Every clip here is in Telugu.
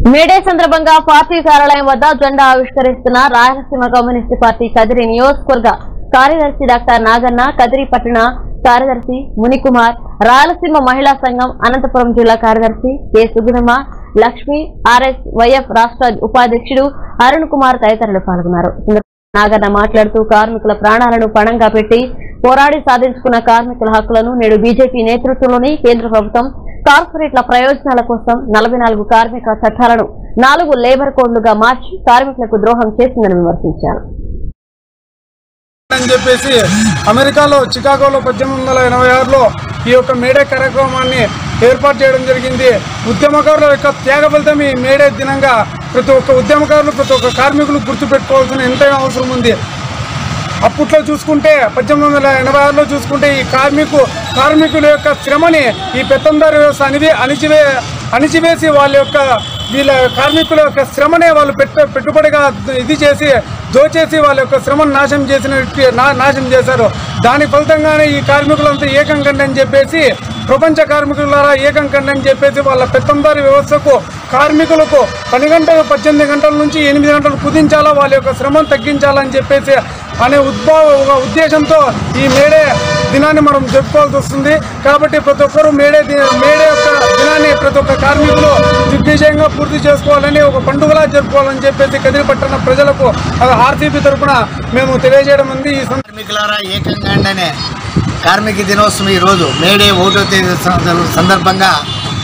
మేడే సందర్భంగా పార్టీ కార్యాలయం వద్ద జెండా ఆవిష్కరిస్తున్న రాయలసీమ కమ్యూనిస్టు పార్టీ కదిరి నియోజకవర్గ కార్యదర్శి డాక్టర్ నాగన్న కదిరి పట్టణ కార్యదర్శి మునికుమార్ రాయలసీమ మహిళా సంఘం అనంతపురం జిల్లా కార్యదర్శి K Sugunamma Lakshmi RS YF రాష్ట్ర ఉపాధ్యక్షుడు అరుణ్ కుమార్ తదితరులు పాల్గొన్నారు ఈ సందర్భంగా నాగన్న మాట్లాడుతూ కార్మికుల ప్రాణాలను పణంగా పెట్టి పోరాడి సాధించుకున్న కార్మికుల హక్కులను నేడు బీజేపీ నేతృత్వంలోని కేంద్ర ప్రభుత్వం కార్పొరేట్ల ప్రయోజనాల కోసం నలభై నాలుగు కార్మిక చట్టాలను నాలుగు లేబర్ కోడ్లుగా మార్చి కార్మికులకు ద్రోహం చేసిందని విమర్శించారు అని చెప్పేసి అమెరికాలో చికాగోలో పద్దెనిమిది వందల ఎనభై ఆరులో ఈ యొక్క మేడే కార్యక్రమాన్ని ఏర్పాటు చేయడం జరిగింది ఉద్యమకారుల యొక్క త్యాగ ఫలితం ఈ మేడే దినంగా ప్రతి ఒక్క ఉద్యమకారులు ప్రతి ఒక్క కార్మికులు గుర్తుపెట్టుకోవాల్సిన ఎంతైనా అవసరం ఉంది అప్పట్లో చూసుకుంటే పద్దెనిమిది వందల ఎనభై ఆరులో చూసుకుంటే ఈ కార్మికు కార్మికుల యొక్క శ్రమని ఈ పెత్తందారి వ్యవస్థ అణివి అణిచివే అణిచివేసి వాళ్ళ యొక్క వీళ్ళ కార్మికుల యొక్క శ్రమనే వాళ్ళు పెట్ట పెట్టుబడిగా ఇది చేసి దోచేసి వాళ్ళ యొక్క శ్రమను నాశనం చేసిన నా- నాశనం చేశారు దాని ఫలితంగానే ఈ కార్మికులంతా ఏకం కండి అని చెప్పేసి ప్రపంచ కార్మికులారా ఏకం కండి అని చెప్పేసి వాళ్ళ పెత్తందారి వ్యవస్థకు కార్మికులకు పని గంటలు పద్దెనిమిది గంటల నుంచి ఎనిమిది గంటలు కుదించాలా వాళ్ళ యొక్క శ్రమను తగ్గించాలని చెప్పేసి అనే ఉద్భవ ఒక ఉద్దేశంతో ఈ మేడే దినాన్ని మనం జరుపుకోవాల్సి వస్తుంది కాబట్టి ప్రతి ఒక్కరూ మేడే ది- మేడే యొక్క దినాన్ని ప్రతి ఒక్క కార్మికులు దిగ్విజయంగా పూర్తి చేసుకోవాలని ఒక పండుగలా జరుపుకోవాలని చెప్పేసి కదిరి పట్టణ ప్రజలకు ఆర్సీపీ తరఫున మేము తెలియజేయడం ఉంది ఈ సందర్భంగా కార్మికులారా ఏకంగా అనే కార్మిక దినోత్సవం ఈరోజు మేడే ఒకటో తేదీ సంద- సందర్భంగా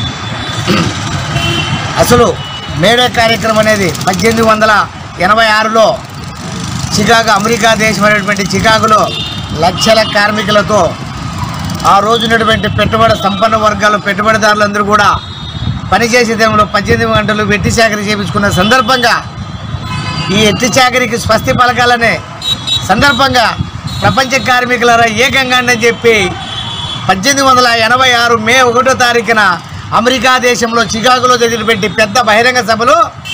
అసలు మేడే కార్యక్రమం అనేది పద్దెనిమిది వందల ఎనభై ఆరులో చికాగో అమెరికా దేశమైనటువంటి చికాగోలో లక్షల కార్మికులతో ఆ రోజునటువంటి పెట్టుబడి సంపన్న వర్గాలు పెట్టుబడిదారులందరూ కూడా పనిచేసే టైంలో పద్దెనిమిది గంటలు వెట్టి చాకరీ చేయించుకున్న సందర్భంగా ఈ ఎట్టి చాకరీకి స్వస్తి పలకాలనే సందర్భంగా ప్రపంచ కార్మికుల ఏకంగా అని చెప్పి పద్దెనిమిది వందల ఎనభై ఆరు మే ఒకటో తారీఖున అమెరికా దేశంలో చికాగోలో జరిగినటువంటి పెద్ద బహిరంగ సభలో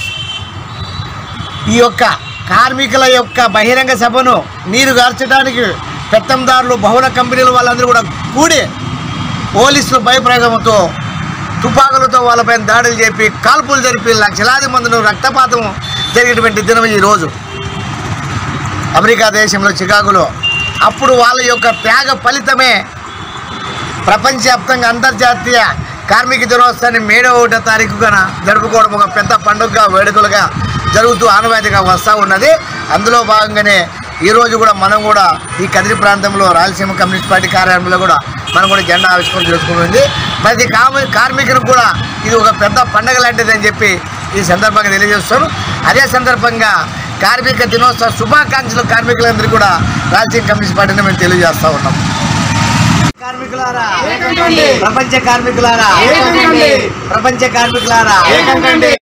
ఈ యొక్క కార్మికుల యొక్క బహిరంగ సభను నీరు గార్చడానికి పెత్తందారులు భవన కంపెనీలు వాళ్ళందరూ కూడా కూడి పోలీసులు భయప్రయోగంతో తుపాకులతో వాళ్ళపైన దాడులు చెప్పి కాల్పులు జరిపి లక్షలాది మందిలో రక్తపాతం జరిగినటువంటి దినం ఈ రోజు అమెరికా దేశంలో చికాగోలో అప్పుడు వాళ్ళ యొక్క త్యాగ ఫలితమే ప్రపంచవ్యాప్తంగా అంతర్జాతీయ కార్మిక దినోత్సవాన్ని మేడో ఒకటో తారీఖున జరుపుకోవడం ఒక పెద్ద పండుగగా వేడుకలుగా జరుగుతూ ఆనవాయితీగా వస్తూ ఉన్నది అందులో భాగంగానే ఈరోజు కూడా మనం కూడా ఈ కదిరి ప్రాంతంలో రాయలసీమ కమ్యూనిస్ట్ పార్టీ కార్యాలయంలో కూడా మనం కూడా జెండా ఆవిష్కరణ చేసుకుంటుంది ప్రతి కామ కార్మికులకు కూడా ఇది ఒక పెద్ద పండగ లాంటిదని చెప్పి ఈ సందర్భంగా తెలియజేస్తాను అదే సందర్భంగా కార్మిక దినోత్సవ శుభాకాంక్షలు కార్మికులందరికీ కూడా రాయలసీమ కమ్యూనిస్ట్ పార్టీని మేము తెలియజేస్తూ ఉన్నాం కార్మికులారా ప్రపంచ కార్మికులారా ప్రపంచ కార్మికులారా